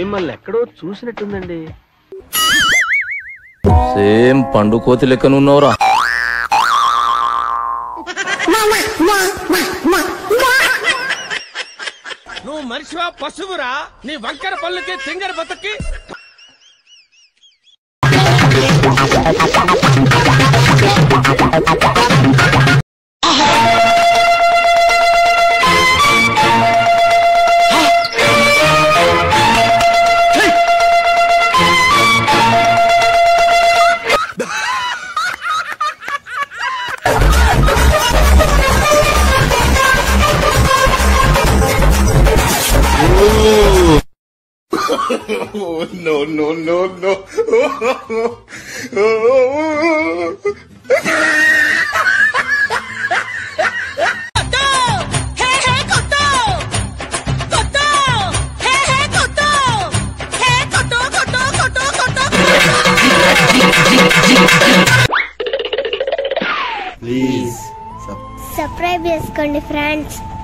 మిమ్మల్ని ఎక్కడో చూసినట్టుందండి సేమ్ పండు కోతి లెక్కనున్నావురా నువ్వు మనిషివా పశువురా నీ వంకర పళ్ళుకి తింగర బతుకి సబ్స్క్రైబ్ చేసుకోండి ఫ్రెండ్స్